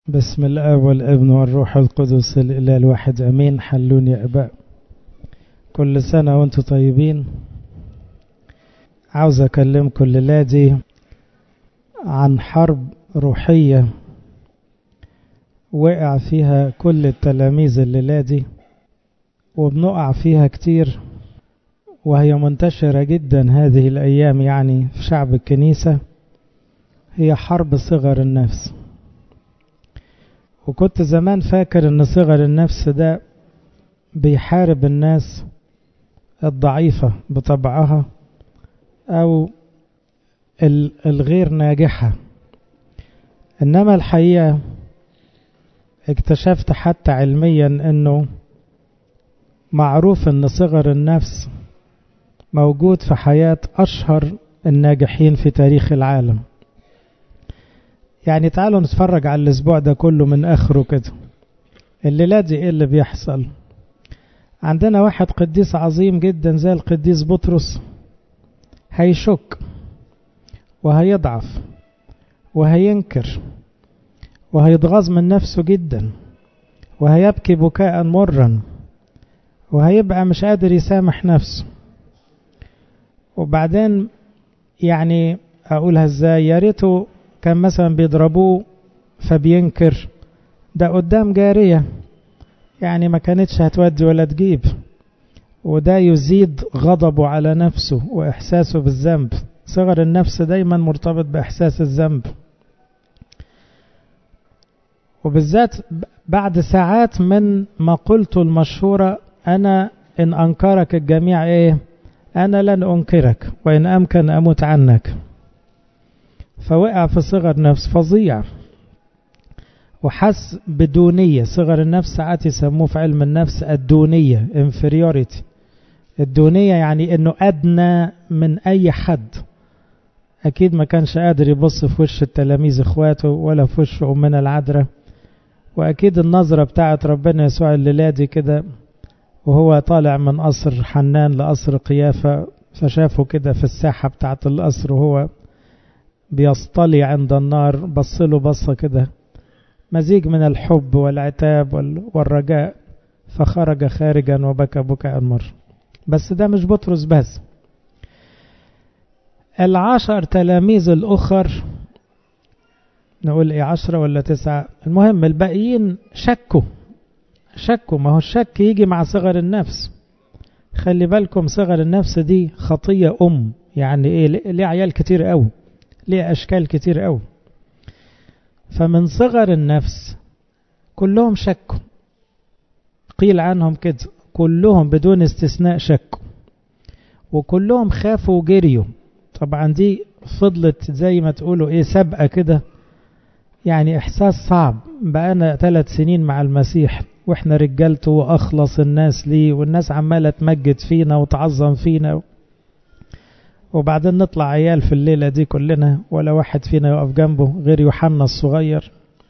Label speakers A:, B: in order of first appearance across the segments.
A: بسم الله والابن والروح القدس الإله الواحد أمين حلون يا أباء كل سنة وانتم طيبين عاوز أكلمكم الليلة دي عن حرب روحية وقع فيها كل التلاميذ الليلة دي وبنقع فيها كتير وهي منتشرة جدا هذه الأيام يعني في شعب الكنيسة هي حرب صغر النفس وكنت زمان فاكر ان صغر النفس ده بيحارب الناس الضعيفة بطبعها او الغير ناجحة انما الحقيقة اكتشفت حتى علميا انه معروف ان صغر النفس موجود في حياة اشهر الناجحين في تاريخ العالم يعني تعالوا نتفرج على الاسبوع ده كله من اخره كده الليلة دي ايه اللي بيحصل عندنا واحد قديس عظيم جدا زي القديس بطرس هيشك وهيضعف وهينكر وهيتغاظ من نفسه جدا وهيبكي بكاء مرا وهيبقى مش قادر يسامح نفسه وبعدين يعني اقولها ازاي يا ريته كان مثلا بيضربوه فبينكر ده قدام جارية يعني ما كانتش هتودي ولا تجيب وده يزيد غضبه على نفسه وإحساسه بالذنب صغر النفس دايما مرتبط بإحساس الذنب وبالذات بعد ساعات من مقولته المشهورة أنا إن أنكرك الجميع إيه أنا لن أنكرك وإن أمكن أموت عنك فوقع في صغر نفس فظيع وحس بدونية صغر النفس ساعات يسموه في علم النفس الدونية inferiority الدونية يعني انه ادنى من اي حد اكيد ما كانش قادر يبص في وش التلاميذ اخواته ولا في وش امنا العذراء واكيد النظرة بتاعت ربنا يسوع الليلة دي كده وهو طالع من قصر حنان لقصر قيافة فشافه كده في الساحة بتاعت القصر وهو بيصطلي عند النار بص له بصة كده مزيج من الحب والعتاب والرجاء فخرج خارجا وبكى بكاء مر بس ده مش بطرس بس العشر تلاميذ الأخر نقول ايه عشرة ولا تسعة المهم الباقيين شكوا شكوا ما هو الشك يجي مع صغر النفس خلي بالكم صغر النفس دي خطية أم يعني ايه ليه عيال كتير قوي ليه أشكال كتير قوي فمن صغر النفس كلهم شكوا قيل عنهم كده كلهم بدون استثناء شكوا وكلهم خافوا وجريوا طبعا دي فضلت زي ما تقولوا ايه سابقة كده يعني احساس صعب بقانا ثلاث سنين مع المسيح واحنا رجالته واخلص الناس ليه والناس عمالة تمجد فينا وتعظم فينا وبعدين نطلع عيال في الليلة دي كلنا ولا واحد فينا يقف جنبه غير يوحنا الصغير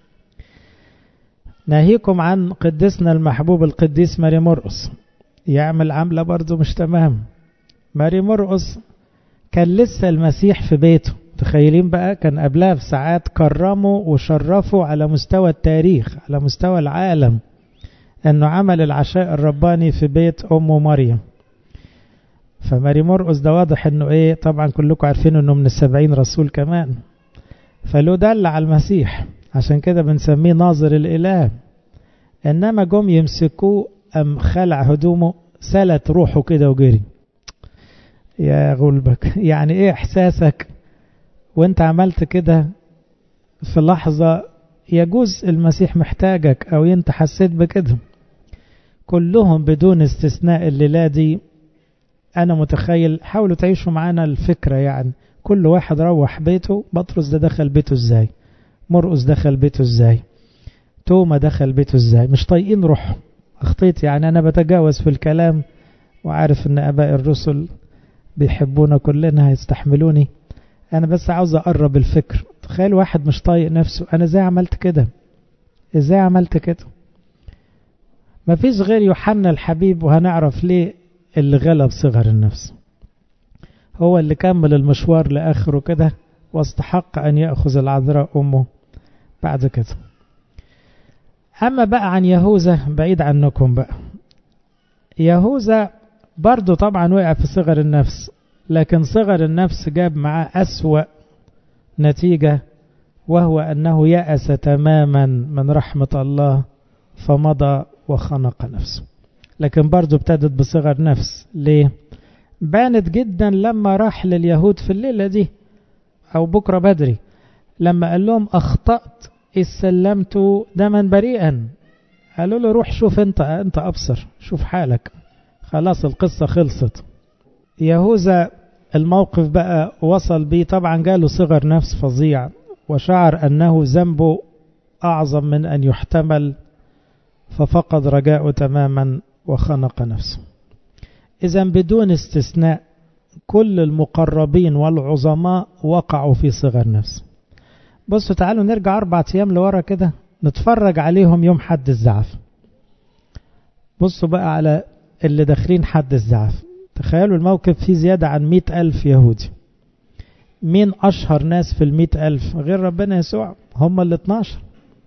A: ناهيكم عن قدسنا المحبوب القديس ماري مرقس يعمل عملة برضه مش تمام ماري مرقس كان لسه المسيح في بيته تخيلين بقى كان قبلها بساعات كرموا وشرفوا على مستوى التاريخ على مستوى العالم انه عمل العشاء الرباني في بيت امه مريم فماري مرقس ده واضح انه ايه طبعا كلكم عارفين انه من السبعين رسول كمان فله دل على المسيح عشان كده بنسميه ناظر الاله انما جم يمسكوه ام خلع هدومه سلت روحه كده وجري يا غلبك يعني ايه احساسك وانت عملت كده في لحظة يجوز المسيح محتاجك او انت حسيت بكده كلهم بدون استثناء الليلة دي انا متخيل حاولوا تعيشوا معانا الفكرة يعني كل واحد روح بيته بطرس ده دخل بيته ازاي مرقس دخل بيته ازاي توما دخل بيته ازاي مش طايقين روحه اخطيت يعني انا بتجاوز في الكلام وعارف ان اباء الرسل بيحبونا كلنا هيستحملوني انا بس عاوز اقرب الفكر تخيل واحد مش طايق نفسه انا ازاي عملت كده ازاي عملت كده مفيش غير يوحنا الحبيب وهنعرف ليه اللي غلب صغر النفس هو اللي كمل المشوار لآخره كده واستحق أن يأخذ العذراء أمه بعد كده أما بقى عن يهوذا بعيد عنكم بقى يهوذا برضو طبعا وقع في صغر النفس لكن صغر النفس جاب معاه أسوأ نتيجة وهو أنه يأس تماما من رحمة الله فمضى وخنق نفسه لكن برضو ابتدت بصغر نفس ليه بانت جدا لما راح لليهود في الليلة دي أو بكرة بدري لما قال لهم أخطأت إذ سلمت دما بريئا قالوا له روح شوف انت انت أبصر شوف حالك خلاص القصة خلصت يهوذا الموقف بقى وصل بيه طبعا جاله صغر نفس فظيع وشعر أنه ذنبه أعظم من أن يحتمل ففقد رجاءه تماما وخنق نفسه إذا بدون استثناء كل المقربين والعظماء وقعوا في صغر نفس بصوا تعالوا نرجع أربعة أيام لورا كده نتفرج عليهم يوم حد الزعف بصوا بقى على اللي داخلين حد الزعف تخيلوا الموقف فيه زيادة عن مئة ألف يهودي مين أشهر ناس في المئة ألف غير ربنا يسوع هم اللي 12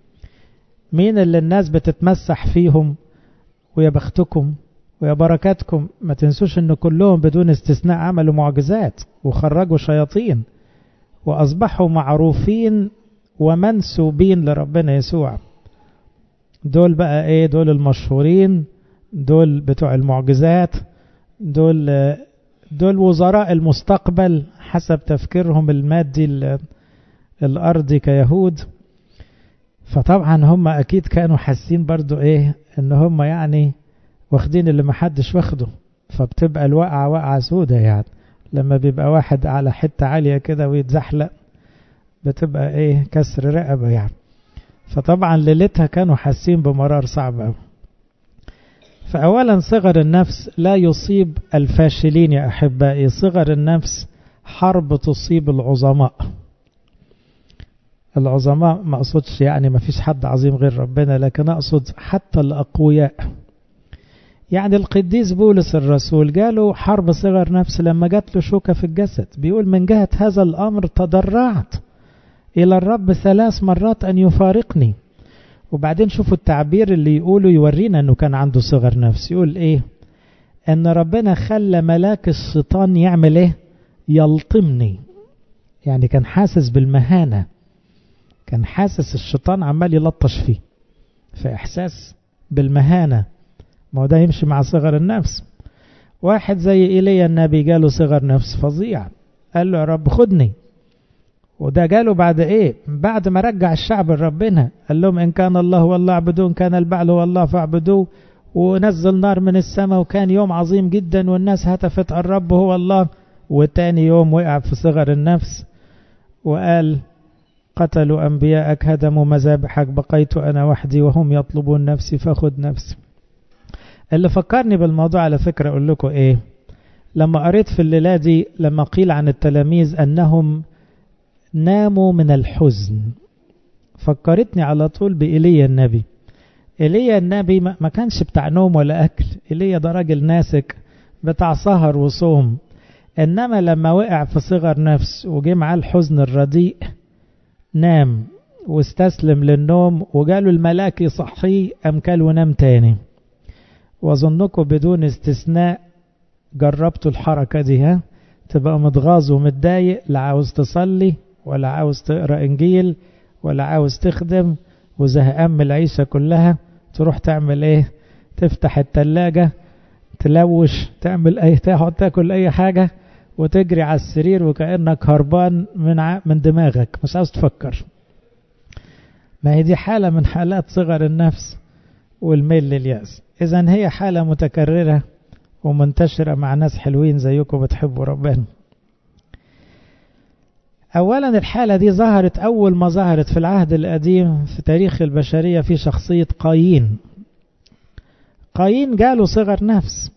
A: مين اللي الناس بتتمسح فيهم ويا بختكم ويا بركاتكم ما تنسوش ان كلهم بدون استثناء عملوا معجزات وخرجوا شياطين واصبحوا معروفين ومنسوبين لربنا يسوع دول بقى ايه دول المشهورين دول بتوع المعجزات دول دول وزراء المستقبل حسب تفكيرهم المادي الارضي كيهود فطبعا هم اكيد كانوا حاسين برضو ايه ان هم يعني واخدين اللي محدش واخده فبتبقى الوقعة وقعة سودة يعني لما بيبقى واحد على حتة عالية كده ويتزحلق بتبقى ايه كسر رقبة يعني فطبعا ليلتها كانوا حاسين بمرار صعب قوي فأولا صغر النفس لا يصيب الفاشلين يا أحبائي صغر النفس حرب تصيب العظماء العظماء ما أقصدش يعني ما فيش حد عظيم غير ربنا لكن أقصد حتى الأقوياء يعني القديس بولس الرسول جاله حرب صغر نفس لما جات له شوكة في الجسد بيقول من جهة هذا الأمر تضرعت إلى الرب ثلاث مرات أن يفارقني وبعدين شوفوا التعبير اللي يقوله يورينا أنه كان عنده صغر نفس يقول إيه أن ربنا خلى ملاك الشيطان يعمل إيه يلطمني يعني كان حاسس بالمهانة كان حاسس الشيطان عمال يلطش فيه في إحساس بالمهانة ما هو ده يمشي مع صغر النفس واحد زي إيليا النبي جاله صغر نفس فظيع قال له يا رب خدني وده جاله بعد ايه بعد ما رجع الشعب لربنا قال لهم ان كان الله والله اعبدوه ان كان البعل هو الله فاعبدوه ونزل نار من السماء وكان يوم عظيم جدا والناس هتفت الرب هو الله وتاني يوم وقع في صغر النفس وقال قتلوا أنبياءك هدموا مذابحك بقيت أنا وحدي وهم يطلبون نفسي فخذ نفسي اللي فكرني بالموضوع على فكرة أقول لكم إيه لما قريت في الليلة دي لما قيل عن التلاميذ أنهم ناموا من الحزن فكرتني على طول بإيليا النبي إيليا النبي ما كانش بتاع نوم ولا أكل إيليا ده راجل ناسك بتاع سهر وصوم إنما لما وقع في صغر نفس وجه معاه الحزن الرديء نام واستسلم للنوم وجاله الملاك يصحيه أم كل ونام تاني وأظنكم بدون استثناء جربتوا الحركة دي ها تبقى متغاظ ومتضايق لا عاوز تصلي ولا عاوز تقرا انجيل ولا عاوز تخدم وزهقان من العيشه كلها تروح تعمل ايه تفتح التلاجة تلوش تعمل اي تقعد تاكل اي حاجه وتجري على السرير وكانك هربان من ع... من دماغك مش عاوز تفكر ما هي دي حاله من حالات صغر النفس والميل للياس اذا هي حاله متكرره ومنتشرة مع ناس حلوين زيكم بتحبوا ربنا أولا الحالة دي ظهرت أول ما ظهرت في العهد القديم في تاريخ البشرية في شخصية قايين قايين جاله صغر نفس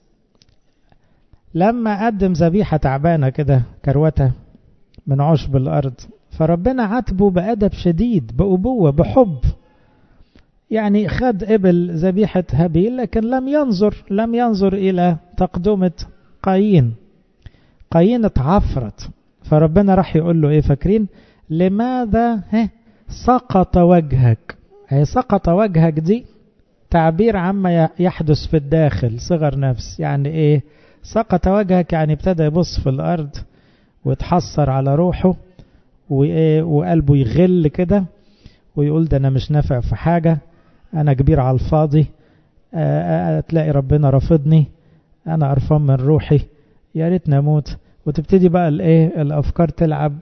A: لما قدم ذبيحة تعبانة كده كروتة من عشب الأرض فربنا عاتبه بأدب شديد بأبوة بحب يعني خد قبل ذبيحة هابيل لكن لم ينظر لم ينظر إلى تقدمة قايين قايين اتعفرت فربنا راح يقول له ايه فاكرين لماذا سقط وجهك هي سقط وجهك دي تعبير عما يحدث في الداخل صغر نفس يعني ايه سقط وجهك يعني ابتدى يبص في الارض ويتحسر على روحه وقلبه يغل كده ويقول ده انا مش نافع في حاجة انا كبير على الفاضي تلاقي ربنا رافضني انا قرفان من روحي يا ريت نموت وتبتدي بقى الايه الافكار تلعب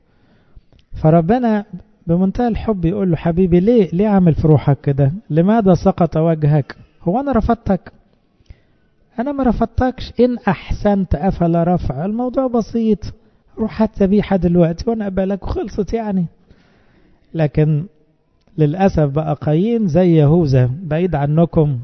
A: فربنا بمنتهى الحب يقول له حبيبي ليه ليه عامل في روحك كده لماذا سقط وجهك هو انا رفضتك انا ما رفضتكش ان احسنت افلا رفع الموضوع بسيط روح هات ذبيحه دلوقتي وانا اقبلك وخلصت يعني لكن للاسف بقى قايين زي يهوذا بعيد عنكم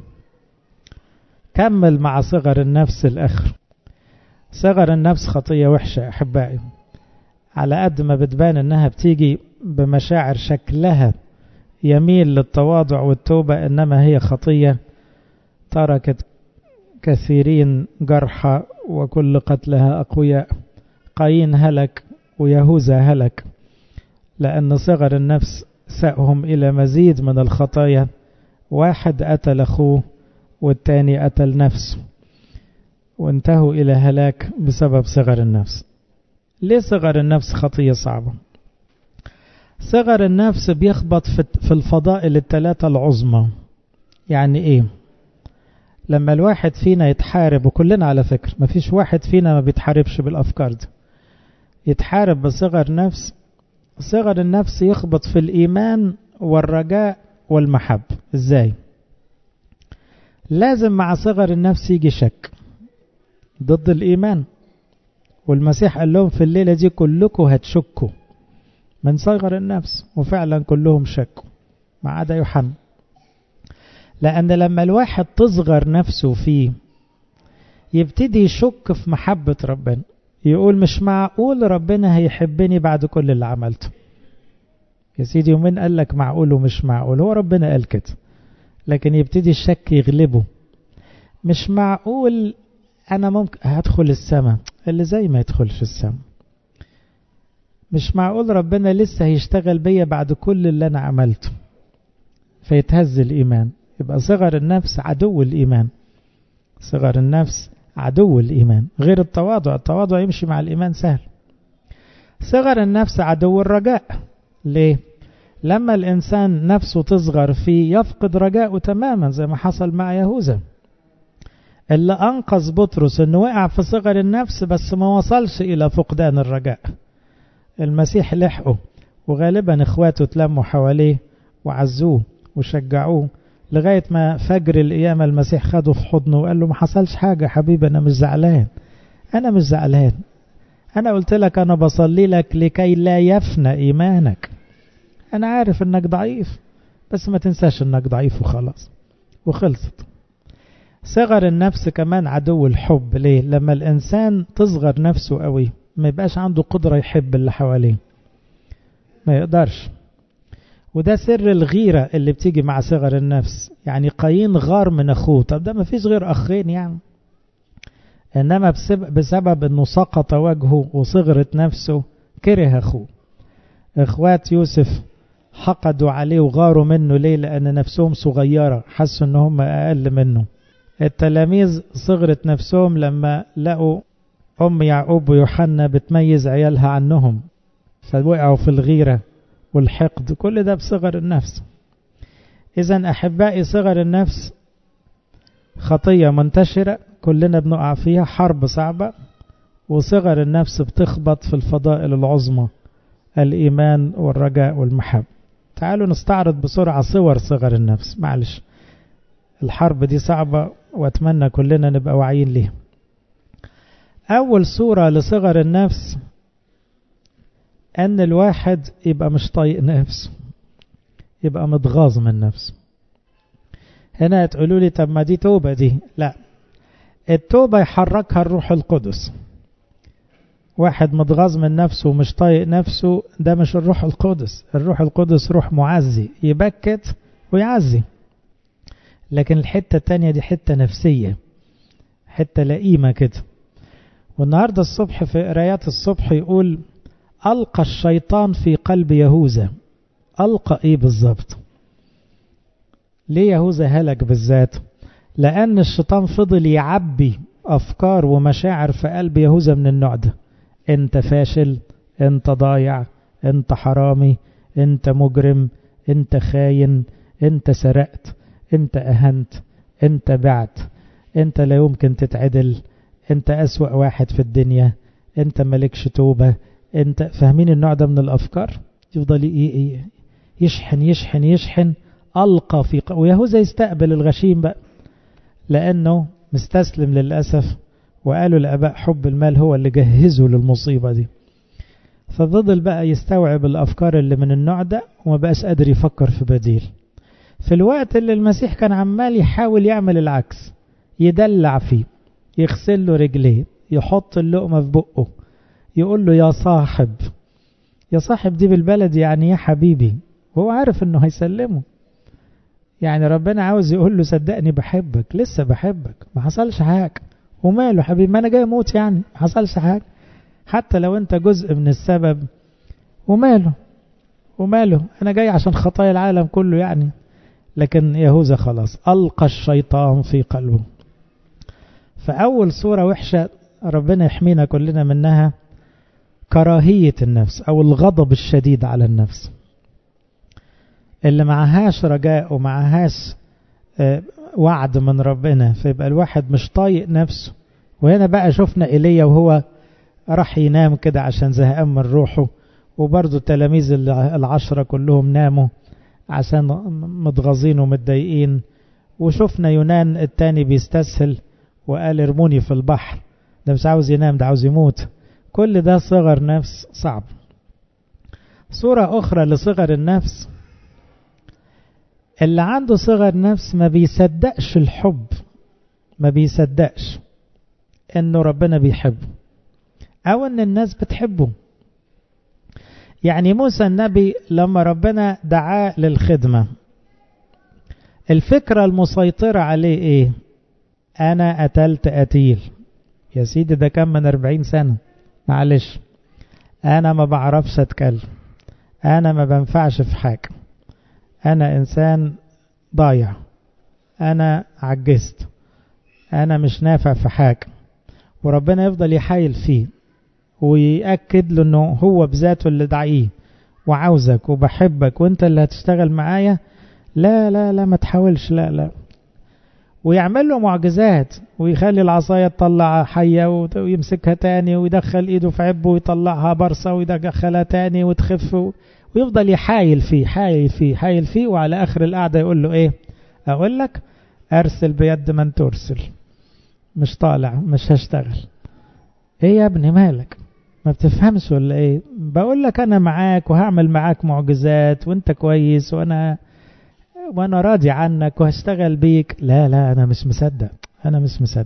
A: كمل مع صغر النفس الاخر صغر النفس خطيه وحشه احبائي على قد ما بتبان انها بتيجي بمشاعر شكلها يميل للتواضع والتوبة إنما هي خطية تركت كثيرين جرحى وكل قتلها أقوياء قايين هلك ويهوذا هلك لأن صغر النفس سأهم إلى مزيد من الخطايا واحد قتل أخوه والتاني قتل نفسه وانتهوا إلى هلاك بسبب صغر النفس ليه صغر النفس خطية صعبة صغر النفس بيخبط في الفضائل الثلاثة العظمى يعني ايه لما الواحد فينا يتحارب وكلنا على فكرة ما فيش واحد فينا ما بيتحاربش بالأفكار دي يتحارب بصغر نفس صغر النفس يخبط في الإيمان والرجاء والمحب ازاي لازم مع صغر النفس يجي شك ضد الإيمان والمسيح قال لهم في الليلة دي كلكم هتشكوا من صغر النفس وفعلا كلهم شكوا ما عدا يوحنا لأن لما الواحد تصغر نفسه فيه يبتدي يشك في محبة ربنا يقول مش معقول ربنا هيحبني بعد كل اللي عملته يا سيدي ومين قال لك معقول ومش معقول هو ربنا قال كده لكن يبتدي الشك يغلبه مش معقول انا ممكن هدخل السماء اللي زي ما يدخلش السماء مش معقول ربنا لسه هيشتغل بيا بعد كل اللي انا عملته فيتهز الايمان يبقى صغر النفس عدو الايمان صغر النفس عدو الايمان غير التواضع التواضع يمشي مع الايمان سهل صغر النفس عدو الرجاء ليه لما الانسان نفسه تصغر فيه يفقد رجاءه تماما زي ما حصل مع يهوذا اللي أنقذ بطرس أنه وقع في صغر النفس بس ما وصلش إلى فقدان الرجاء المسيح لحقه وغالبا إخواته تلموا حواليه وعزوه وشجعوه لغاية ما فجر القيامة المسيح خده في حضنه وقال له ما حصلش حاجة حبيبي أنا مش زعلان أنا مش زعلان أنا قلت لك أنا بصلي لك لكي لا يفنى إيمانك أنا عارف أنك ضعيف بس ما تنساش أنك ضعيف وخلاص وخلصت صغر النفس كمان عدو الحب ليه لما الإنسان تصغر نفسه قوي ما يبقاش عنده قدرة يحب اللي حواليه ما يقدرش وده سر الغيرة اللي بتيجي مع صغر النفس يعني قايين غار من أخوه طب ده ما فيش غير أخين يعني إنما بسبب, بسبب أنه سقط وجهه وصغرت نفسه كره أخوه إخوات يوسف حقدوا عليه وغاروا منه ليه لأن نفسهم صغيرة حسوا أن هم أقل منه التلاميذ صغرت نفسهم لما لقوا أم يعقوب ويوحنا بتميز عيالها عنهم فوقعوا في الغيرة والحقد كل ده بصغر النفس إذا أحبائي صغر النفس خطية منتشرة كلنا بنقع فيها حرب صعبة وصغر النفس بتخبط في الفضائل العظمى الإيمان والرجاء والمحب تعالوا نستعرض بسرعة صور صغر النفس معلش الحرب دي صعبة واتمنى كلنا نبقى واعيين ليها أول صورة لصغر النفس أن الواحد يبقى مش طايق نفسه يبقى متغاظ من نفسه هنا تقولوا لي طب ما دي توبة دي لا التوبة يحركها الروح القدس واحد متغاظ من نفسه ومش طايق نفسه ده مش الروح القدس الروح القدس روح معزي يبكت ويعزي لكن الحتة التانية دي حتة نفسية حتة لئيمة كده والنهاردة الصبح في قرايات الصبح يقول ألقى الشيطان في قلب يهوذا ألقى إيه بالظبط ليه يهوذا هلك بالذات لأن الشيطان فضل يعبي أفكار ومشاعر في قلب يهوذا من النوع ده أنت فاشل أنت ضايع أنت حرامي أنت مجرم أنت خاين أنت سرقت أنت أهنت أنت بعت أنت لا يمكن تتعدل أنت أسوأ واحد في الدنيا أنت مالكش توبة أنت فاهمين النوع ده من الأفكار يفضل يشحن يشحن يشحن ألقى في ق... ويهوذا يستقبل الغشيم بقى لأنه مستسلم للأسف وقالوا الآباء حب المال هو اللي جهزه للمصيبة دي ففضل بقى يستوعب الأفكار اللي من النوع ده وما بقاش قادر يفكر في بديل في الوقت اللي المسيح كان عمال يحاول يعمل العكس يدلع فيه يغسل له رجليه يحط اللقمة في بقه يقول له يا صاحب يا صاحب دي بالبلد يعني يا حبيبي وهو عارف انه هيسلمه يعني ربنا عاوز يقول له صدقني بحبك لسه بحبك ما حصلش حاجة وماله حبيبي ما انا جاي اموت يعني ما حصلش حاجة حتى لو انت جزء من السبب وماله وماله انا جاي عشان خطايا العالم كله يعني لكن يهوذا خلاص ألقى الشيطان في قلبه فأول صورة وحشة ربنا يحمينا كلنا منها كراهية النفس أو الغضب الشديد على النفس اللي معهاش رجاء ومعهاش وعد من ربنا فيبقى الواحد مش طايق نفسه وهنا بقى شفنا إيليا وهو راح ينام كده عشان زهقان من روحه وبرضه التلاميذ العشرة كلهم ناموا عشان متغاظين ومتضايقين وشفنا يونان التاني بيستسهل وقال ارموني في البحر ده مش عاوز ينام ده عاوز يموت كل ده صغر نفس صعب صورة أخرى لصغر النفس اللي عنده صغر نفس ما بيصدقش الحب ما بيصدقش انه ربنا بيحبه او ان الناس بتحبه يعني موسى النبي لما ربنا دعاه للخدمة الفكرة المسيطرة عليه ايه انا قتلت قتيل يا سيدي ده كان من اربعين سنة معلش انا ما بعرفش اتكلم انا ما بنفعش في حاجة انا انسان ضايع انا عجزت انا مش نافع في حاجة وربنا يفضل يحايل فيه ويأكد له انه هو بذاته اللي دعيه وعاوزك وبحبك وانت اللي هتشتغل معايا لا لا لا ما تحاولش لا لا ويعمل له معجزات ويخلي العصاية تطلع حية ويمسكها تاني ويدخل ايده في عبه ويطلعها برصة ويدخلها تاني وتخف ويفضل يحايل فيه حايل فيه حايل فيه وعلى اخر القعدة يقول له ايه اقول لك ارسل بيد من ترسل مش طالع مش هشتغل ايه يا ابني مالك ما بتفهمش ولا ايه بقول لك انا معاك وهعمل معاك معجزات وانت كويس وانا وانا راضي عنك وهشتغل بيك لا لا انا مش مصدق انا مش مصدق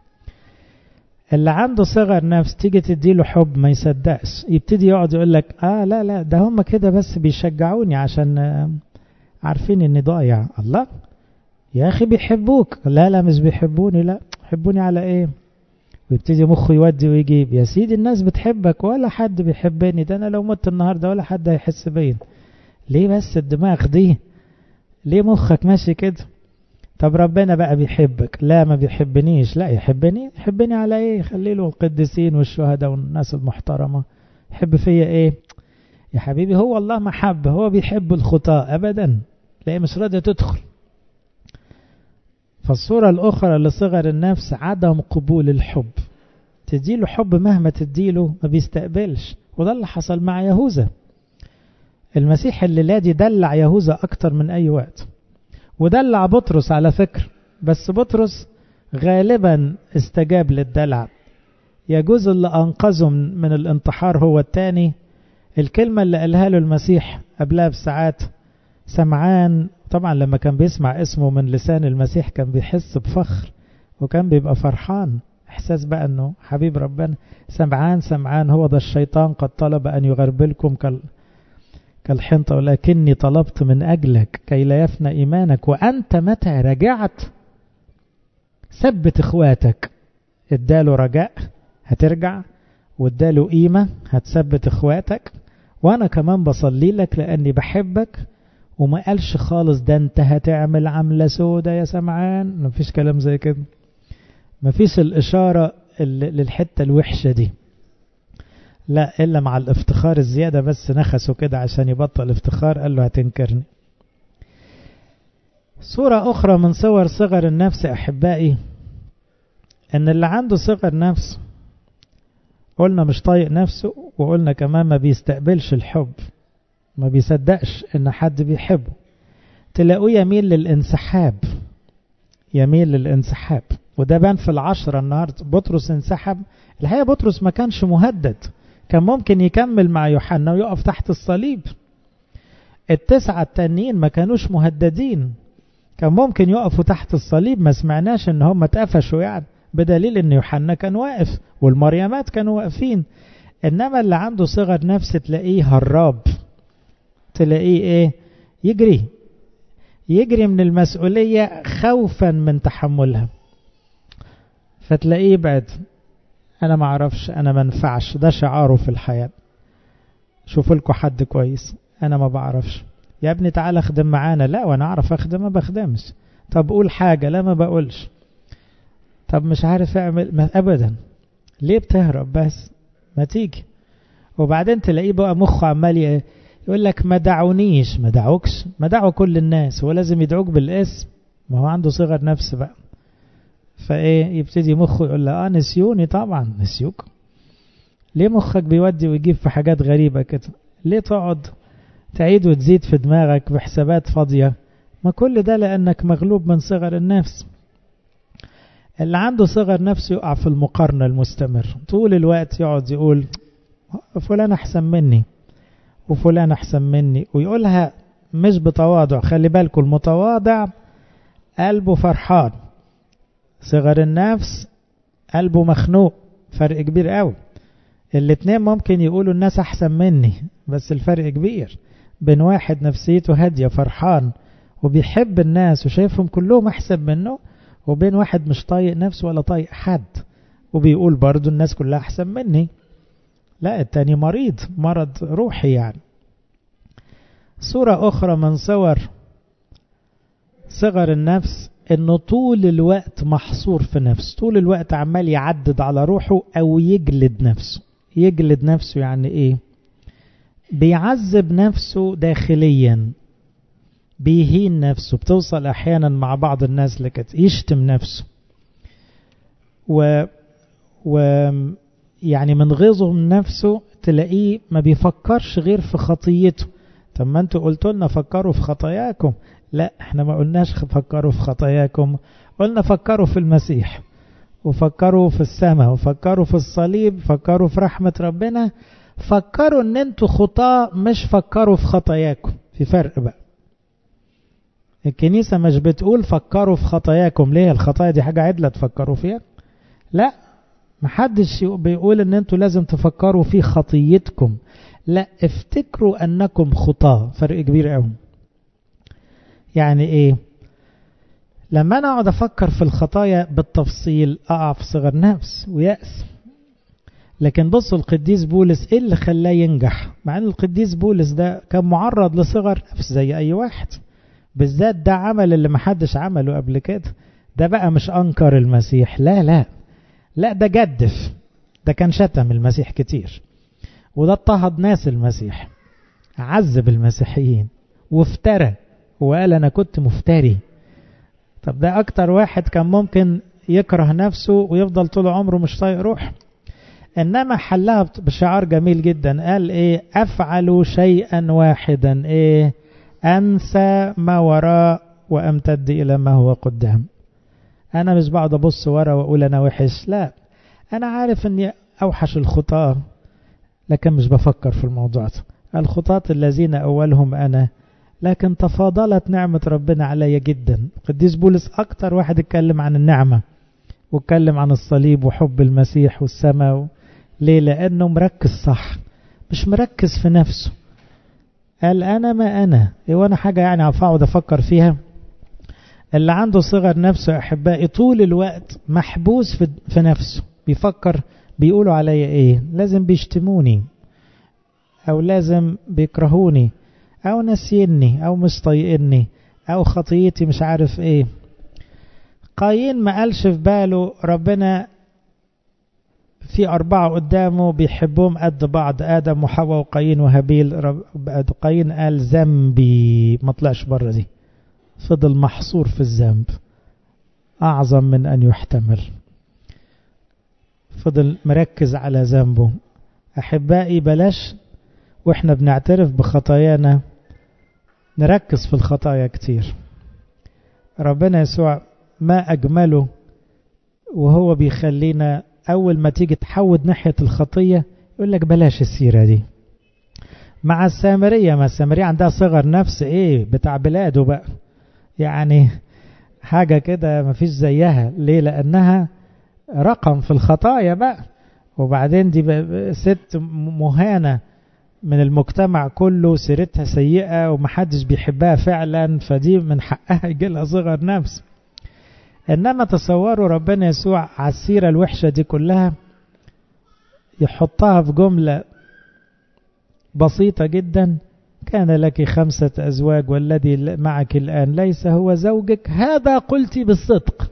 A: اللي عنده صغر نفس تيجي تديله حب ما يصدقش يبتدي يقعد يقول لك اه لا لا ده هم كده بس بيشجعوني عشان عارفين اني ضايع الله يا اخي بيحبوك لا لا مش بيحبوني لا يحبوني على ايه ويبتدي مخه يودي ويجيب يا سيدي الناس بتحبك ولا حد بيحبني ده انا لو مت النهارده ولا حد هيحس بيا ليه بس الدماغ دي ليه مخك ماشي كده طب ربنا بقى بيحبك لا ما بيحبنيش لا يحبني يحبني على ايه خلي له القديسين والشهداء والناس المحترمة يحب فيا ايه يا حبيبي هو الله محبة هو بيحب الخطاة ابدا لا مش راضية تدخل فالصورة الأخرى لصغر النفس عدم قبول الحب تديله حب مهما تديله ما بيستقبلش وده اللي حصل مع يهوذا المسيح اللي لادي دلع يهوذا أكتر من أي وقت ودلع بطرس على فكرة بس بطرس غالبا استجاب للدلع يجوز اللي أنقذه من الانتحار هو التاني الكلمة اللي قالها له المسيح قبلها بساعات سمعان طبعا لما كان بيسمع اسمه من لسان المسيح كان بيحس بفخر وكان بيبقى فرحان احساس بقى انه حبيب ربنا سمعان سمعان هو ده الشيطان قد طلب ان يغربلكم كال كالحنطة ولكني طلبت من أجلك كي لا يفنى إيمانك وأنت متى رجعت ثبت إخواتك اداله رجاء هترجع واداله قيمة هتثبت إخواتك وأنا كمان بصلي لك لأني بحبك وما قالش خالص ده انت هتعمل عملة سودة يا سمعان مفيش كلام زي كده مفيش الإشارة للحتة الوحشة دي لا إلا مع الافتخار الزيادة بس نخسه كده عشان يبطل افتخار قال له هتنكرني صورة أخرى من صور صغر النفس أحبائي أن اللي عنده صغر نفس قلنا مش طايق نفسه وقلنا كمان ما بيستقبلش الحب ما بيصدقش ان حد بيحبه تلاقوه يميل للانسحاب يميل للانسحاب وده بان في العشرة النهاردة بطرس انسحب الحقيقة بطرس ما كانش مهدد كان ممكن يكمل مع يوحنا ويقف تحت الصليب التسعة التانيين ما كانوش مهددين كان ممكن يقفوا تحت الصليب ما سمعناش ان هم اتقفشوا يعني بدليل ان يوحنا كان واقف والمريمات كانوا واقفين انما اللي عنده صغر نفس تلاقيه هراب تلاقيه ايه يجري يجري من المسؤولية خوفا من تحملها فتلاقيه بعد انا ما اعرفش انا ما انفعش ده شعاره في الحياة شوفوا لكم حد كويس انا ما بعرفش يا ابني تعال اخدم معانا لا وانا اعرف اخدم ما بخدمش طب قول حاجة لا ما بقولش طب مش عارف اعمل ما ابدا ليه بتهرب بس ما تيجي وبعدين تلاقيه بقى مخه عمال يقول لك ما دعونيش ما دعوكش ما دعوا كل الناس هو لازم يدعوك بالاسم ما هو عنده صغر نفس بقى فايه يبتدي مخه يقول له اه نسيوني طبعا نسيوك ليه مخك بيودي ويجيب في حاجات غريبة كده ليه تقعد تعيد وتزيد في دماغك بحسابات فاضية ما كل ده لأنك مغلوب من صغر النفس اللي عنده صغر نفس يقع في المقارنة المستمر طول الوقت يقعد يقول فلان أحسن مني وفلان أحسن مني ويقولها مش بتواضع خلي بالكم المتواضع قلبه فرحان صغر النفس قلبه مخنوق فرق كبير قوي الاتنين ممكن يقولوا الناس أحسن مني بس الفرق كبير بين واحد نفسيته هادية فرحان وبيحب الناس وشايفهم كلهم أحسن منه وبين واحد مش طايق نفسه ولا طايق حد وبيقول برضو الناس كلها أحسن مني لا التاني مريض مرض روحي يعني صورة أخرى من صور صغر النفس انه طول الوقت محصور في نفسه طول الوقت عمال يعدد على روحه او يجلد نفسه يجلد نفسه يعني ايه بيعذب نفسه داخليا بيهين نفسه بتوصل احيانا مع بعض الناس لكده يشتم نفسه و, و يعني من غيظه من نفسه تلاقيه ما بيفكرش غير في خطيته طب ما انتوا قلتوا لنا فكروا في خطاياكم لا احنا ما قلناش فكروا في خطاياكم قلنا فكروا في المسيح وفكروا في السماء وفكروا في الصليب فكروا في رحمة ربنا فكروا ان انتوا خطاة مش فكروا في خطاياكم في فرق بقى الكنيسة مش بتقول فكروا في خطاياكم ليه الخطايا دي حاجة عدلة تفكروا فيها لا محدش بيقول ان انتوا لازم تفكروا في خطيتكم لا افتكروا انكم خطاة فرق كبير قوي يعني ايه لما انا اقعد افكر في الخطايا بالتفصيل اقع في صغر نفس ويأس لكن بصوا القديس بولس ايه اللي خلاه ينجح مع ان القديس بولس ده كان معرض لصغر نفس زي اي واحد بالذات ده عمل اللي محدش عمله قبل كده ده بقى مش انكر المسيح لا لا لا ده جدف ده كان شتم المسيح كتير وده اضطهد ناس المسيح عذب المسيحيين وافترى وقال انا كنت مفتري طب ده اكتر واحد كان ممكن يكره نفسه ويفضل طول عمره مش طايق روح انما حلها بشعار جميل جدا قال ايه افعل شيئا واحدا ايه انسى ما وراء وامتد الى ما هو قدام انا مش بقعد ابص ورا واقول انا وحش لا انا عارف اني اوحش الخطاه لكن مش بفكر في الموضوع ده الخطاة الذين اولهم انا لكن تفاضلت نعمة ربنا عليا جدا قديس بولس أكتر واحد اتكلم عن النعمة واتكلم عن الصليب وحب المسيح والسماء ليه لأنه مركز صح مش مركز في نفسه قال أنا ما أنا إيه وأنا حاجة يعني أقعد أفكر فيها اللي عنده صغر نفسه أحبائي طول الوقت محبوس في, في نفسه بيفكر بيقولوا عليا إيه لازم بيشتموني أو لازم بيكرهوني أو ناسيني أو مش طايقني أو خطيتي مش عارف إيه قايين ما قالش في باله ربنا في أربعة قدامه بيحبهم قد بعض آدم وحواء وقايين وهابيل قايين قال ذنبي ما طلعش بره دي فضل محصور في الذنب أعظم من أن يحتمل فضل مركز على ذنبه أحبائي بلاش وإحنا بنعترف بخطايانا نركز في الخطايا كتير ربنا يسوع ما أجمله وهو بيخلينا أول ما تيجي تحود ناحية الخطية يقول لك بلاش السيرة دي مع السامرية ما السامرية عندها صغر نفس إيه بتاع بلاده بقى يعني حاجة كده مفيش زيها ليه لأنها رقم في الخطايا بقى وبعدين دي ست مهانة من المجتمع كله سيرتها سيئة ومحدش بيحبها فعلا فدي من حقها يجيلها صغر نفس إنما تصوروا ربنا يسوع على السيرة الوحشة دي كلها يحطها في جملة بسيطة جدا كان لك خمسة أزواج والذي معك الآن ليس هو زوجك هذا قلت بالصدق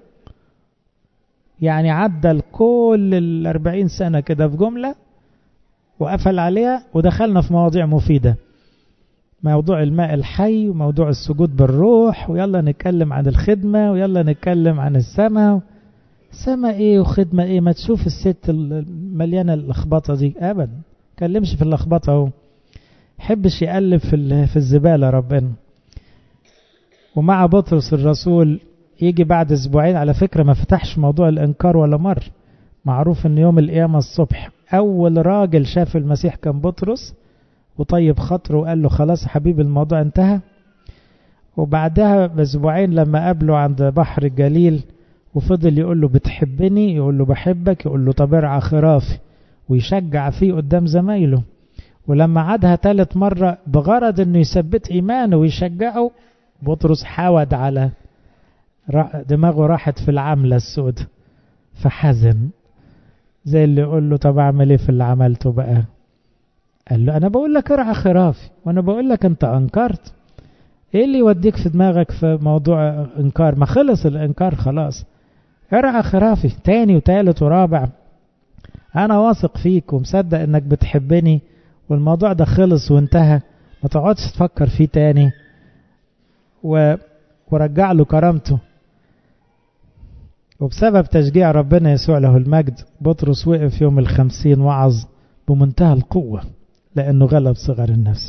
A: يعني عدل كل الأربعين سنة كده في جملة وقفل عليها ودخلنا في مواضيع مفيدة موضوع الماء الحي وموضوع السجود بالروح ويلا نتكلم عن الخدمة ويلا نتكلم عن السماء سماء ايه وخدمة ايه ما تشوف الست المليانة اللخبطة دي ابدا كلمش في اللخبطة اهو حبش يقلب في في الزبالة ربنا ومع بطرس الرسول يجي بعد اسبوعين على فكرة ما فتحش موضوع الانكار ولا مر معروف ان يوم القيامة الصبح اول راجل شاف المسيح كان بطرس وطيب خاطره وقال له خلاص يا حبيبي الموضوع انتهى وبعدها باسبوعين لما قابله عند بحر الجليل وفضل يقول له بتحبني يقول له بحبك يقول له طب ارعى خرافي ويشجع فيه قدام زمايله ولما عادها ثالث مرة بغرض انه يثبت ايمانه ويشجعه بطرس حاود على دماغه راحت في العملة السود فحزن زي اللي يقول له طب اعمل ايه في اللي عملته بقى قال له انا بقول لك ارعى خرافي وانا بقول لك انت انكرت ايه اللي يوديك في دماغك في موضوع انكار ما خلص الانكار خلاص ارعى خرافي تاني وتالت ورابع انا واثق فيك ومصدق انك بتحبني والموضوع ده خلص وانتهى ما تقعدش تفكر فيه تاني و... ورجع له كرامته وبسبب تشجيع ربنا يسوع له المجد بطرس وقف يوم الخمسين وعظ بمنتهى القوة لأنه غلب صغر النفس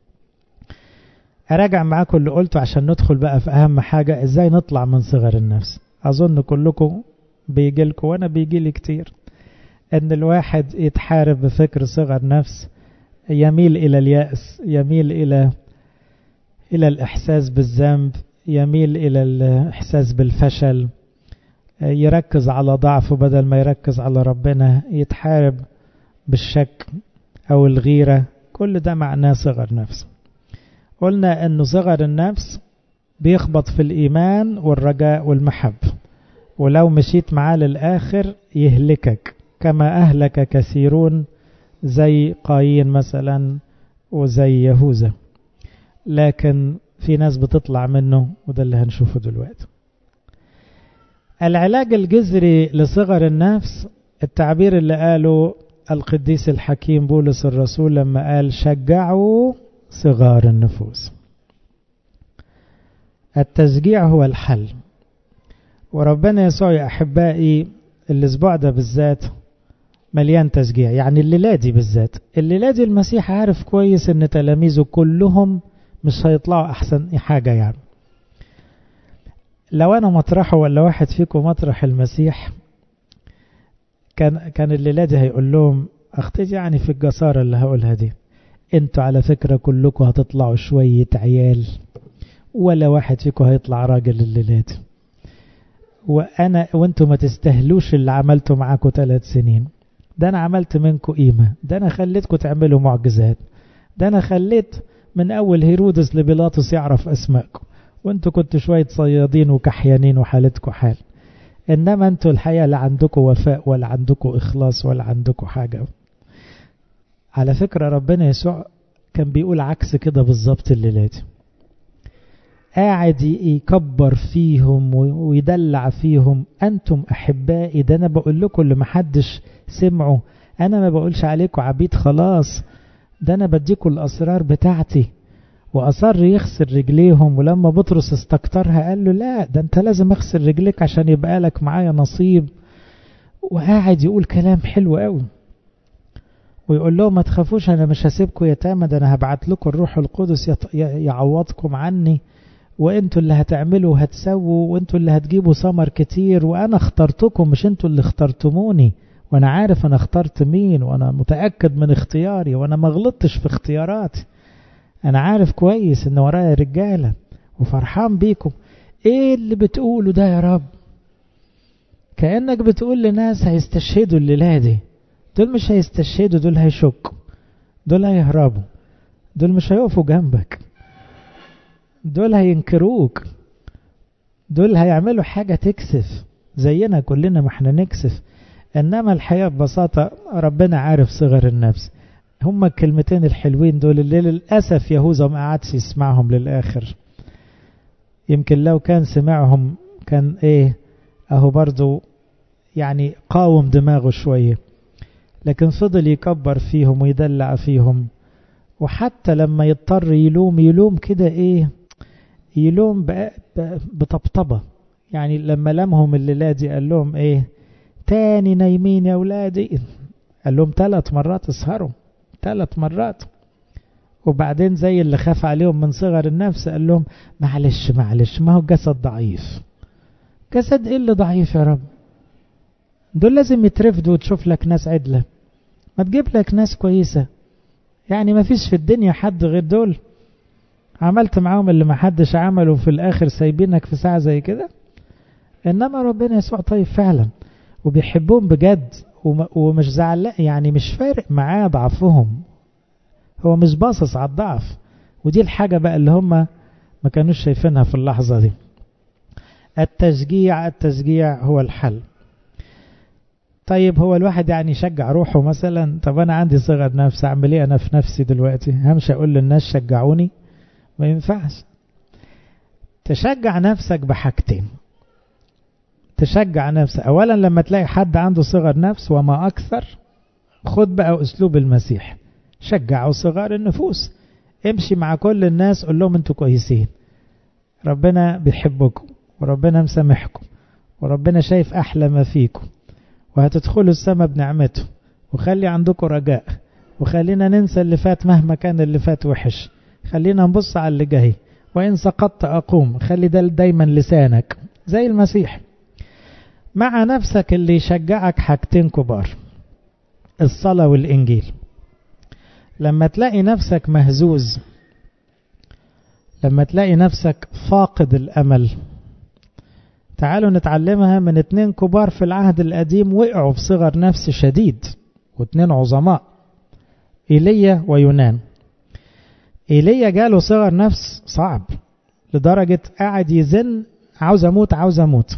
A: أراجع معاكم اللي قلته عشان ندخل بقى في أهم حاجة إزاي نطلع من صغر النفس أظن كلكم بيجي لكم وأنا بيجي لي كتير إن الواحد يتحارب بفكر صغر نفس يميل إلى اليأس يميل إلى إلى الإحساس بالذنب يميل إلى الإحساس بالفشل يركز على ضعفه بدل ما يركز على ربنا يتحارب بالشك أو الغيرة كل ده معناه صغر نفس قلنا أنه صغر النفس بيخبط في الإيمان والرجاء والمحبة ولو مشيت معاه للآخر يهلكك كما أهلك كثيرون زي قايين مثلا وزي يهوذا لكن في ناس بتطلع منه وده اللي هنشوفه دلوقتي العلاج الجذري لصغر النفس التعبير اللي قاله القديس الحكيم بولس الرسول لما قال شجعوا صغار النفوس التشجيع هو الحل وربنا يسوع يا أحبائي الأسبوع ده بالذات مليان تشجيع يعني الليلة دي بالذات الليلة دي المسيح عارف كويس ان تلاميذه كلهم مش هيطلعوا أحسن حاجة يعني لو أنا مطرحه ولا واحد فيكم مطرح المسيح كان كان الليلة دي هيقول لهم أختي يعني في الجسارة اللي هقولها دي انتوا على فكرة كلكم هتطلعوا شوية عيال ولا واحد فيكم هيطلع راجل الليلة دي وأنا وانتوا ما تستهلوش اللي عملته معاكم ثلاث سنين ده أنا عملت منكم قيمة ده أنا خليتكم تعملوا معجزات ده أنا خليت من أول هيرودس لبيلاطس يعرف أسماءكم وانتوا كنتوا شوية صيادين وكحيانين وحالتكم حال إنما انتوا الحقيقة لا عندكم وفاء ولا عندكم إخلاص ولا عندكم حاجة على فكرة ربنا يسوع كان بيقول عكس كده بالظبط الليلة دي قاعد يكبر فيهم ويدلع فيهم أنتم أحبائي ده أنا بقول لكم اللي محدش سمعه أنا ما بقولش عليكم عبيد خلاص ده أنا بديكم الأسرار بتاعتي وأصر يغسل رجليهم ولما بطرس استكترها قال له لا ده أنت لازم أغسل رجليك عشان يبقى لك معايا نصيب وقاعد يقول كلام حلو قوي ويقول لهم ما تخافوش أنا مش هسيبكم يتامى ده أنا هبعت لكم الروح القدس يعوضكم عني وانتوا اللي هتعملوا وهتسووا وانتوا اللي هتجيبوا ثمر كتير وانا اخترتكم مش انتوا اللي اخترتموني وانا عارف انا اخترت مين وانا متأكد من اختياري وانا ما غلطتش في اختياراتي انا عارف كويس ان ورايا رجالة وفرحان بيكم ايه اللي بتقوله ده يا رب كأنك بتقول لناس هيستشهدوا الليلة دي دول مش هيستشهدوا دول هيشكوا دول هيهربوا دول مش هيقفوا جنبك دول هينكروك دول هيعملوا حاجة تكسف زينا كلنا ما احنا نكسف انما الحياة ببساطة ربنا عارف صغر النفس هما الكلمتين الحلوين دول اللي للأسف يهوذا ما قعدش يسمعهم للآخر يمكن لو كان سمعهم كان ايه اهو برضو يعني قاوم دماغه شوية لكن فضل يكبر فيهم ويدلع فيهم وحتى لما يضطر يلوم يلوم كده ايه يلوم بطبطبة يعني لما لمهم الليلة دي قال لهم ايه تاني نايمين يا اولادي قال لهم ثلاث مرات اسهروا ثلاث مرات وبعدين زي اللي خاف عليهم من صغر النفس قال لهم معلش معلش ما هو جسد ضعيف جسد ايه اللي ضعيف يا رب دول لازم يترفدوا وتشوف لك ناس عدلة ما تجيب لك ناس كويسة يعني ما فيش في الدنيا حد غير دول عملت معاهم اللي ما حدش عمله في الاخر سايبينك في ساعة زي كده انما ربنا يسوع طيب فعلا وبيحبهم بجد ومش زعلان يعني مش فارق معاه ضعفهم هو مش باصص على الضعف ودي الحاجة بقى اللي هم ما كانوش شايفينها في اللحظة دي التشجيع التشجيع هو الحل طيب هو الواحد يعني يشجع روحه مثلا طب انا عندي صغر نفس اعمل ايه انا في نفسي دلوقتي همشي اقول للناس شجعوني ما ينفعش تشجع نفسك بحاجتين تشجع نفسك اولا لما تلاقي حد عنده صغر نفس وما اكثر خد بقى اسلوب المسيح شجعوا صغار النفوس امشي مع كل الناس قول لهم انتوا كويسين ربنا بيحبكم وربنا مسامحكم وربنا شايف احلى ما فيكم وهتدخلوا السماء بنعمته وخلي عندكم رجاء وخلينا ننسى اللي فات مهما كان اللي فات وحش خلينا نبص على اللي جاي وإن سقطت أقوم خلي ده دايما لسانك زي المسيح مع نفسك اللي يشجعك حاجتين كبار الصلاة والإنجيل لما تلاقي نفسك مهزوز لما تلاقي نفسك فاقد الأمل تعالوا نتعلمها من اتنين كبار في العهد القديم وقعوا في صغر نفس شديد واتنين عظماء إيليا ويونان إيليا جاله صغر نفس صعب لدرجة قاعد يزن عاوز أموت عاوز أموت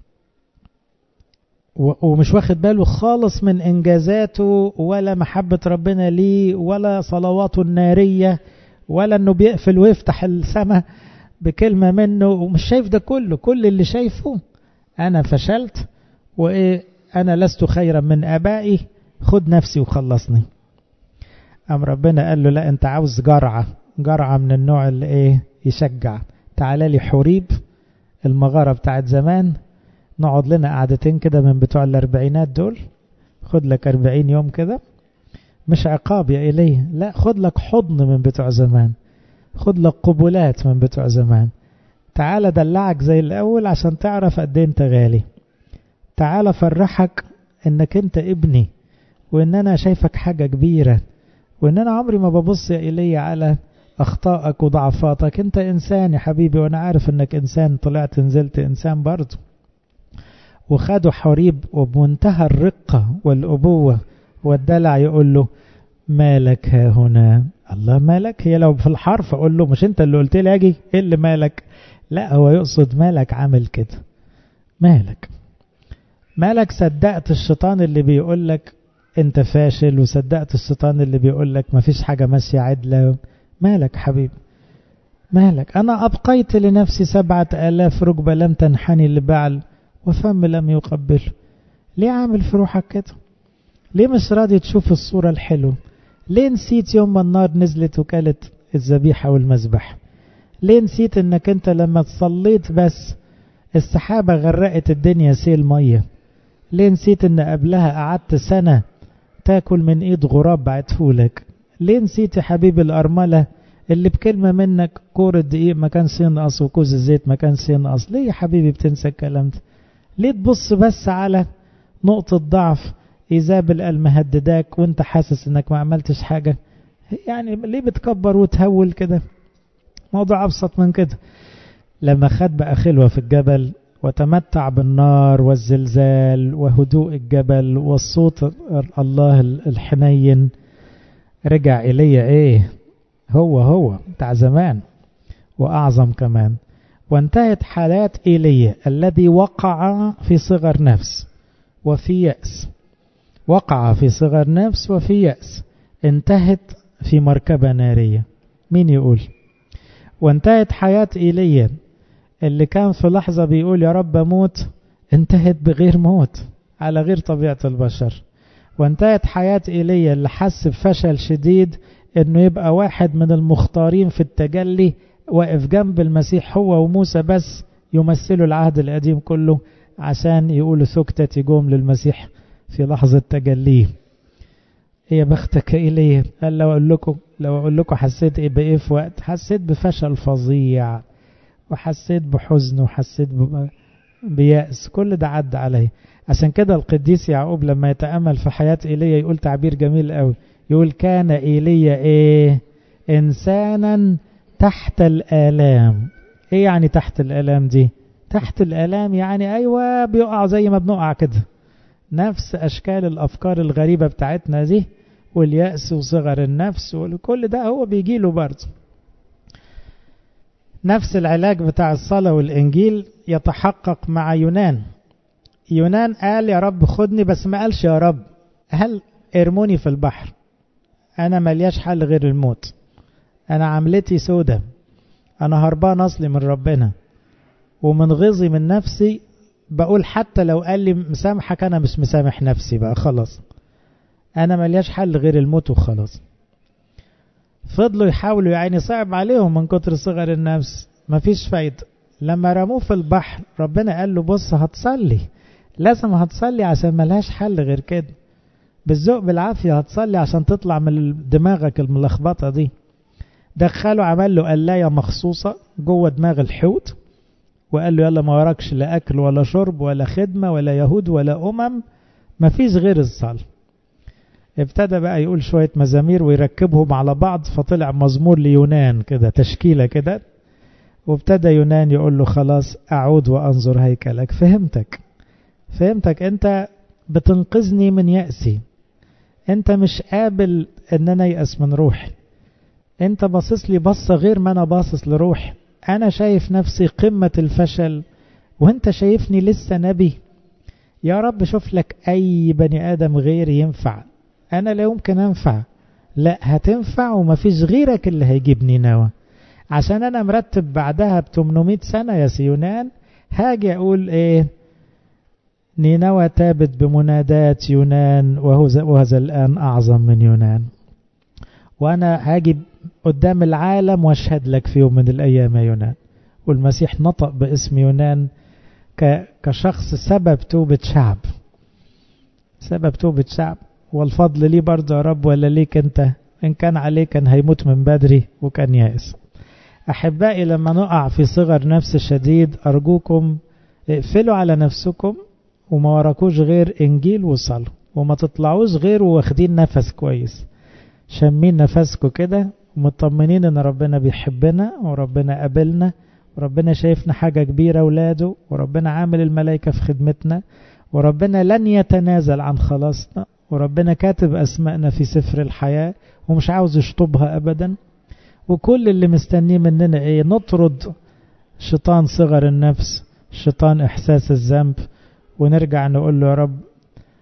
A: ومش واخد باله خالص من إنجازاته ولا محبة ربنا ليه ولا صلواته النارية ولا أنه بيقفل ويفتح السماء بكلمة منه ومش شايف ده كله كل اللي شايفه أنا فشلت وإيه أنا لست خيرا من أبائي خد نفسي وخلصني أم ربنا قال له لا أنت عاوز جرعة جرعة من النوع اللي إيه يشجع تعالى لي حريب المغارة بتاعت زمان نقعد لنا قعدتين كده من بتوع الأربعينات دول خد لك أربعين يوم كده مش عقاب يا إليه لا خد لك حضن من بتوع زمان خد لك قبولات من بتوع زمان تعالى دلعك زي الأول عشان تعرف قد ايه انت غالي تعالى فرحك انك انت ابني وان انا شايفك حاجة كبيرة وان انا عمري ما ببص يا إلي على اخطائك وضعفاتك انت انسان يا حبيبي وانا عارف انك انسان طلعت نزلت انسان برضه وخدوا حريب وبمنتهى الرقة والأبوة والدلع يقول له مالك ها هنا الله مالك هي لو في الحرف اقول له مش انت اللي قلت لي اجي ايه اللي مالك لا هو يقصد مالك عامل كده مالك مالك صدقت الشيطان اللي بيقول لك انت فاشل وصدقت الشيطان اللي بيقول لك مفيش حاجة ماشية عدلة مالك حبيبي مالك أنا أبقيت لنفسي سبعة آلاف ركبة لم تنحني لبعل وفم لم يقبل ليه عامل في روحك كده ليه مش راضي تشوف الصورة الحلوة ليه نسيت يوم ما النار نزلت وكالت الذبيحة والمذبح ليه نسيت انك انت لما تصليت بس السحابة غرقت الدنيا سيل مية ليه نسيت ان قبلها قعدت سنة تاكل من ايد غراب بعتهولك ليه نسيت يا حبيبي الارملة اللي بكلمة منك كورة دقيق ما كانش ينقص وكوز الزيت ما كانش ينقص ليه يا حبيبي بتنسى الكلام ده ليه تبص بس على نقطة ضعف إيزابل المهدداك وانت حاسس انك ما عملتش حاجة يعني ليه بتكبر وتهول كده موضوع أبسط من كده لما خد بقى خلوة في الجبل وتمتع بالنار والزلزال وهدوء الجبل والصوت الله الحنين رجع إلي إيه هو هو بتاع زمان وأعظم كمان وانتهت حالات إيليا الذي وقع في صغر نفس وفي يأس وقع في صغر نفس وفي يأس انتهت في مركبة نارية مين يقول وانتهت حياة إيليا اللي كان في لحظة بيقول يا رب موت انتهت بغير موت على غير طبيعة البشر وانتهت حياة إيليا اللي حس بفشل شديد انه يبقى واحد من المختارين في التجلي واقف جنب المسيح هو وموسى بس يمثلوا العهد القديم كله عشان يقولوا سكتة جوم للمسيح في لحظة تجليه يا بختك إليه قال لو أقول لكم لو أقول لكم حسيت إيه بإيه في وقت حسيت بفشل فظيع وحسيت بحزن وحسيت بيأس كل ده عدى عليه عشان كده القديس يعقوب لما يتأمل في حياة إيليا يقول تعبير جميل قوي يقول كان إيليا إيه إنسانا تحت الآلام إيه يعني تحت الآلام دي تحت الآلام يعني أيوة بيقع زي ما بنقع كده نفس أشكال الأفكار الغريبة بتاعتنا دي واليأس وصغر النفس وكل ده هو بيجي له برضه نفس العلاج بتاع الصلاة والإنجيل يتحقق مع يونان يونان قال يا رب خدني بس ما قالش يا رب هل ارموني في البحر أنا ملياش حل غير الموت أنا عملتي سودة أنا هربان أصلي من ربنا ومن غيظي من نفسي بقول حتى لو قال لي مسامحك أنا مش مسامح نفسي بقى خلاص أنا ملياش حل غير الموت وخلاص فضلوا يحاولوا يعني صعب عليهم من كتر صغر النفس مفيش فايدة لما رموه في البحر ربنا قال له بص هتصلي لازم هتصلي عشان ملهاش حل غير كده بالذوق بالعافية هتصلي عشان تطلع من دماغك الملخبطة دي دخله عمل له قلاية مخصوصة جوه دماغ الحوت وقال له يلا ما وراكش لا أكل ولا شرب ولا خدمة ولا يهود ولا أمم مفيش غير الصلاة ابتدى بقى يقول شوية مزامير ويركبهم على بعض فطلع مزمور ليونان كده تشكيلة كده وابتدى يونان يقول له خلاص أعود وأنظر هيكلك فهمتك فهمتك أنت بتنقذني من يأسي أنت مش قابل أن أنا يأس من روحي أنت باصص لي بصة غير ما أنا باصص لروحي أنا شايف نفسي قمة الفشل وأنت شايفني لسه نبي يا رب شوف لك أي بني آدم غيري ينفع أنا لا يمكن أنفع لا هتنفع ومفيش غيرك اللي هيجيبني نوى عشان أنا مرتب بعدها ب 800 سنة يا سيونان هاجي أقول إيه نينوى تابت بمنادات يونان وهذا الآن أعظم من يونان وأنا هاجي قدام العالم واشهد لك في يوم من الأيام يا يونان والمسيح نطق باسم يونان كشخص سبب توبة شعب سبب توبة شعب والفضل لي برضه يا رب ولا ليك انت ان كان عليك كان هيموت من بدري وكان يائس احبائي لما نقع في صغر نفس شديد ارجوكم اقفلوا على نفسكم وما وراكوش غير انجيل وصلوا وما تطلعوش غير واخدين نفس كويس شامين نفسكم كده ومطمنين ان ربنا بيحبنا وربنا قابلنا وربنا شايفنا حاجة كبيرة ولاده وربنا عامل الملائكة في خدمتنا وربنا لن يتنازل عن خلاصنا وربنا كاتب أسمائنا في سفر الحياة ومش عاوز يشطبها أبدا وكل اللي مستنيه مننا إيه نطرد شيطان صغر النفس شيطان إحساس الذنب ونرجع نقول له يا رب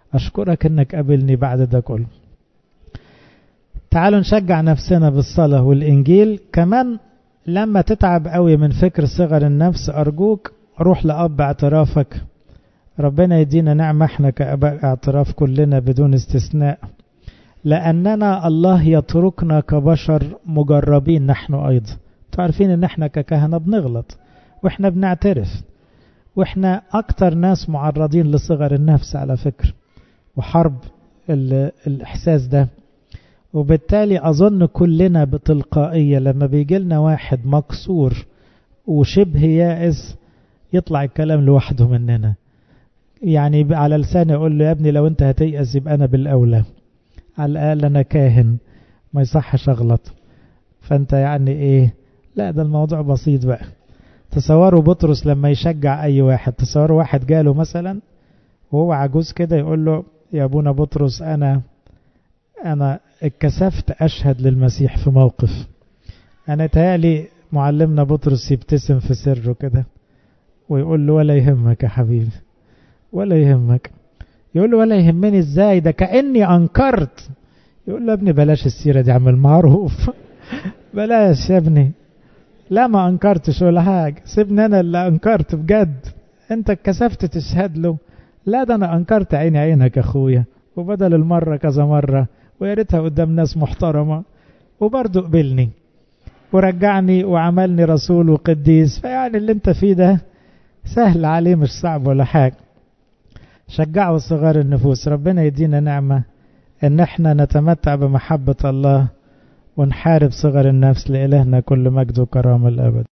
A: أشكرك أنك قابلني بعد ده كله تعالوا نشجع نفسنا بالصلاة والإنجيل كمان لما تتعب قوي من فكر صغر النفس أرجوك روح لأب اعترافك ربنا يدينا نعمة احنا كأباء اعتراف كلنا بدون استثناء لأننا الله يتركنا كبشر مجربين نحن أيضا تعرفين ان احنا ككهنة بنغلط واحنا بنعترف واحنا اكتر ناس معرضين لصغر النفس على فكرة وحرب الاحساس ده وبالتالي اظن كلنا بتلقائية لما بيجي لنا واحد مكسور وشبه يائس يطلع الكلام لوحده مننا يعني على لساني اقول له يا ابني لو انت هتيأس يبقى انا بالاولى على الاقل انا كاهن ما يصحش اغلط فانت يعني ايه لا ده الموضوع بسيط بقى تصوروا بطرس لما يشجع اي واحد تصوروا واحد جاله مثلا وهو عجوز كده يقول له يا ابونا بطرس انا انا اتكسفت اشهد للمسيح في موقف انا تهيألي معلمنا بطرس يبتسم في سره كده ويقول له ولا يهمك يا حبيبي ولا يهمك يقول له ولا يهمني ازاي ده كأني انكرت يقول له يا ابني بلاش السيرة دي عمل معروف بلاش يا ابني لا ما انكرتش ولا حاجة سيبني انا اللي انكرت بجد انت اتكسفت تشهد له لا ده انا انكرت عيني عينك يا اخويا وبدل المرة كذا مرة ويا ريتها قدام ناس محترمة وبرضه قبلني ورجعني وعملني رسول وقديس فيعني اللي انت فيه ده سهل عليه مش صعب ولا حاجة شجعوا صغار النفوس ربنا يدينا نعمة ان احنا نتمتع بمحبة الله ونحارب صغر النفس لإلهنا كل مجد وكرامة الأبد